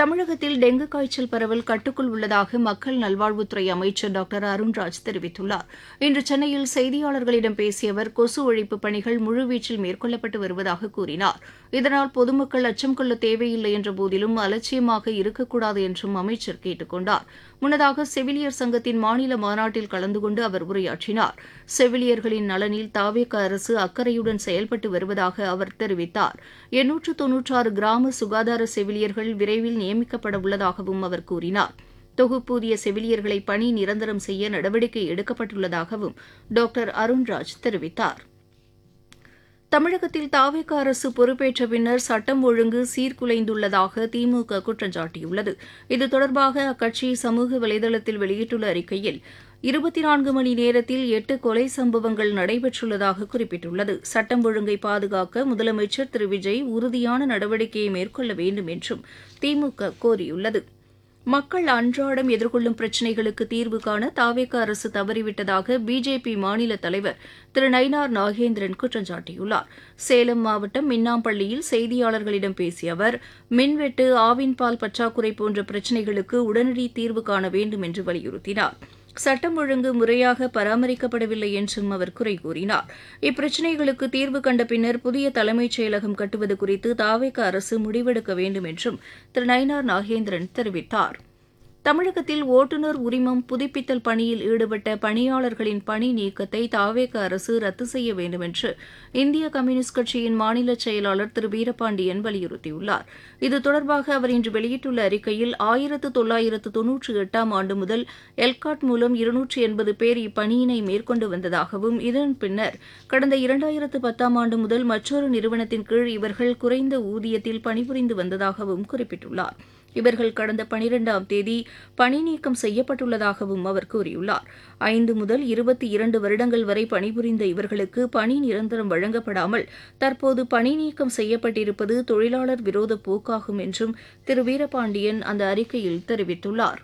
தமிழகத்தில் டெங்கு காய்ச்சல் பரவல் கட்டுக்குள் உள்ளதாக மக்கள் நல்வாழ்வுத்துறை அமைச்சர் டாக்டர் அருண்ராஜ் தெரிவித்துள்ளார் இன்று சென்னையில் செய்தியாளர்களிடம் பேசிய அவர் கொசு ஒழிப்பு பணிகள் முழுவீச்சில் மேற்கொள்ளப்பட்டு வருவதாக கூறினார் இதனால் பொதுமக்கள் அச்சம் கொள்ள தேவையில்லை என்ற போதிலும் அலட்சியமாக இருக்கக்கூடாது என்றும் அமைச்சர் கேட்டுக் கொண்டார் முன்னதாக செவிலியர் சங்கத்தின் மாநில மாநாட்டில் கலந்து கொண்டு அவர் உரையாற்றினார் செவிலியர்களின் நலனில் தாவேக அரசு அக்கறையுடன் செயல்பட்டு வருவதாக அவர் தெரிவித்தார் எண்ணூற்று தொன்னூற்றாறு கிராம சுகாதார செவிலியர்கள் விரைவில் நியமிக்கப்பட உள்ளதாகவும் அவர் கூறினார் தொகுப்பூதிய செவிலியர்களை பணி நிரந்தரம் செய்ய நடவடிக்கை எடுக்கப்பட்டுள்ளதாகவும் டாக்டர் அருண்ராஜ் தெரிவித்தார் தமிழகத்தில் தாவேக அரசு பொறுப்பேற்ற பின்னர் சட்டம் ஒழுங்கு சீர்குலைந்துள்ளதாக திமுக குற்றம் சாட்டியுள்ளது இது தொடர்பாக அக்கட்சி சமூக வலைதளத்தில் வெளியிட்டுள்ள அறிக்கையில் இருபத்தி நான்கு மணி நேரத்தில் எட்டு கொலை சம்பவங்கள் நடைபெற்றுள்ளதாக குறிப்பிட்டுள்ளது சட்டம் ஒழுங்கை பாதுகாக்க முதலமைச்சர் திரு விஜய் உறுதியான நடவடிக்கையை மேற்கொள்ள வேண்டும் என்றும் திமுக கோரியுள்ளது மக்கள் அன்றாடம் எதிர்கொள்ளும் பிரச்சினைகளுக்கு தீர்வு காண தாவேக அரசு தவறிவிட்டதாக பிஜேபி மாநில தலைவர் திரு நயினார் நாகேந்திரன் குற்றம் சாட்டியுள்ளார் சேலம் மாவட்டம் மின்னாம்பள்ளியில் செய்தியாளர்களிடம் பேசிய அவர் மின்வெட்டு ஆவின் பால் பற்றாக்குறை போன்ற பிரச்சினைகளுக்கு உடனடி தீர்வு காண வேண்டும் என்று வலியுறுத்தினார் சட்டம் ஒழுங்கு முறையாக பராமரிக்கப்படவில்லை என்றும் அவர் குறை கூறினார் இப்பிரச்சினைகளுக்கு தீர்வு கண்ட பின்னர் புதிய தலைமைச் செயலகம் கட்டுவது குறித்து தாவேக அரசு முடிவெடுக்க வேண்டும் என்றும் திரு நயினார் நாகேந்திரன் தெரிவித்தார் தமிழகத்தில் ஓட்டுநர் உரிமம் புதுப்பித்தல் பணியில் ஈடுபட்ட பணியாளர்களின் பணி நீக்கத்தை தாவேக அரசு ரத்து செய்ய வேண்டும் என்று இந்திய கம்யூனிஸ்ட் கட்சியின் மாநில செயலாளர் திரு வீரபாண்டியன் வலியுறுத்தியுள்ளார் இது தொடர்பாக அவர் இன்று வெளியிட்டுள்ள அறிக்கையில் ஆயிரத்து தொள்ளாயிரத்து தொன்னூற்றி எட்டாம் ஆண்டு முதல் எல்காட் மூலம் இருநூற்றி எண்பது பேர் இப்பணியினை மேற்கொண்டு வந்ததாகவும் இதன் பின்னர் கடந்த இரண்டாயிரத்து பத்தாம் ஆண்டு முதல் மற்றொரு நிறுவனத்தின் கீழ் இவர்கள் குறைந்த ஊதியத்தில் பணிபுரிந்து வந்ததாகவும் குறிப்பிட்டுள்ளார் இவர்கள் கடந்த பனிரெண்டாம் தேதி பணி நீக்கம் செய்யப்பட்டுள்ளதாகவும் அவர் கூறியுள்ளார் ஐந்து முதல் இருபத்தி இரண்டு வருடங்கள் வரை பணிபுரிந்த இவர்களுக்கு பணி நிரந்தரம் வழங்கப்படாமல் தற்போது பணி நீக்கம் செய்யப்பட்டிருப்பது தொழிலாளர் விரோத போக்காகும் என்றும் திரு வீரபாண்டியன் அந்த அறிக்கையில் தெரிவித்துள்ளார்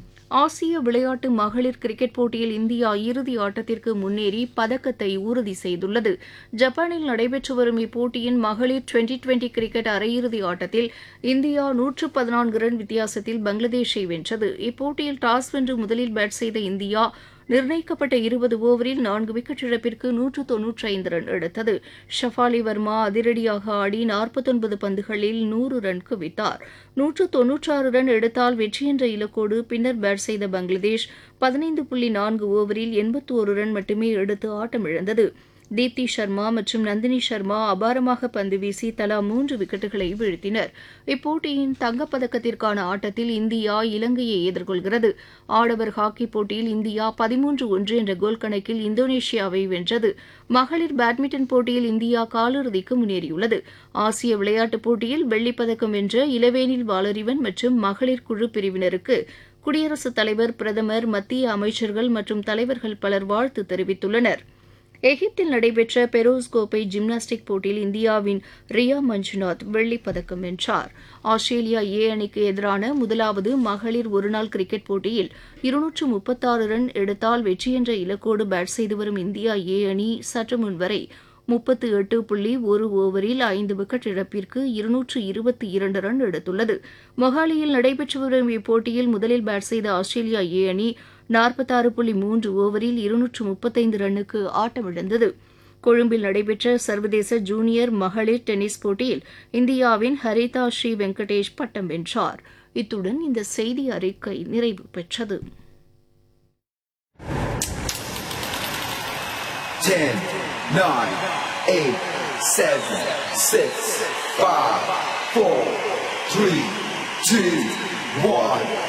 ஆசிய விளையாட்டு மகளிர் கிரிக்கெட் போட்டியில் இந்தியா இறுதி ஆட்டத்திற்கு முன்னேறி பதக்கத்தை உறுதி செய்துள்ளது ஜப்பானில் நடைபெற்று வரும் இப்போட்டியின் மகளிர் டுவெண்டி டுவெண்டி கிரிக்கெட் அரையிறுதி ஆட்டத்தில் இந்தியா நூற்று பதினான்கு ரன் வித்தியாசத்தில் பங்களாதேஷை வென்றது இப்போட்டியில் டாஸ் வென்று முதலில் பேட் செய்த இந்தியா நிர்ணயிக்கப்பட்ட இருபது ஓவரில் நான்கு விக்கெட் இழப்பிற்கு நூற்று தொன்னூற்றி ஐந்து ரன் எடுத்தது ஷஃபாலி வர்மா அதிரடியாக ஆடி நாற்பத்தொன்பது பந்துகளில் நூறு ரன் குவித்தார் நூற்று தொன்னூற்றாறு ரன் எடுத்தால் வெற்றி என்ற இலக்கோடு பின்னர் பேட் செய்த பங்களாதேஷ் பதினைந்து புள்ளி நான்கு ஓவரில் எண்பத்தோரு ரன் மட்டுமே எடுத்து ஆட்டமிழந்தது தீப்தி சர்மா மற்றும் நந்தினி சர்மா அபாரமாக பந்து வீசி தலா மூன்று விக்கெட்டுகளை வீழ்த்தினர் இப்போட்டியின் தங்கப்பதக்கத்திற்கான ஆட்டத்தில் இந்தியா இலங்கையை எதிர்கொள்கிறது ஆடவர் ஹாக்கி போட்டியில் இந்தியா பதிமூன்று ஒன்று என்ற கோல் கணக்கில் இந்தோனேஷியாவை வென்றது மகளிர் பேட்மிண்டன் போட்டியில் இந்தியா காலிறுதிக்கு முன்னேறியுள்ளது ஆசிய விளையாட்டுப் போட்டியில் வெள்ளிப்பதக்கம் வென்ற இளவேனில் வாலறிவன் மற்றும் மகளிர் குழு பிரிவினருக்கு குடியரசுத் தலைவர் பிரதமர் மத்திய அமைச்சர்கள் மற்றும் தலைவர்கள் பலர் வாழ்த்து தெரிவித்துள்ளனா் எகிப்தில் நடைபெற்ற பெரோஸ் கோப்பை ஜிம்னாஸ்டிக் போட்டியில் இந்தியாவின் ரியா மஞ்சுநாத் வெள்ளிப் பதக்கம் வென்றார் ஆஸ்திரேலியா ஏ அணிக்கு எதிரான முதலாவது மகளிர் ஒருநாள் கிரிக்கெட் போட்டியில் இருநூற்று முப்பத்தாறு ரன் எடுத்தால் வெற்றி என்ற இலக்கோடு பேட் செய்து வரும் இந்தியா ஏ அணி சற்று முன் வரை முப்பத்து எட்டு புள்ளி ஒரு ஓவரில் ஐந்து விக்கெட் இழப்பிற்கு இருநூற்று இருபத்தி இரண்டு ரன் எடுத்துள்ளது மொஹாலியில் நடைபெற்று வரும் இப்போட்டியில் முதலில் பேட் செய்த ஆஸ்திரேலியா ஏ அணி நாற்பத்தாறு புள்ளி மூன்று ஓவரில் இருநூற்று முப்பத்தைந்து ரன்னுக்கு ஆட்டமிழந்தது கொழும்பில் நடைபெற்ற சர்வதேச ஜூனியர் மகளிர் டென்னிஸ் போட்டியில் இந்தியாவின் ஹரிதா ஸ்ரீ வெங்கடேஷ் பட்டம் வென்றார் இத்துடன் இந்த செய்தி அறிக்கை நிறைவு பெற்றது Ten, nine, eight, seven, six, five, four, three, two, one.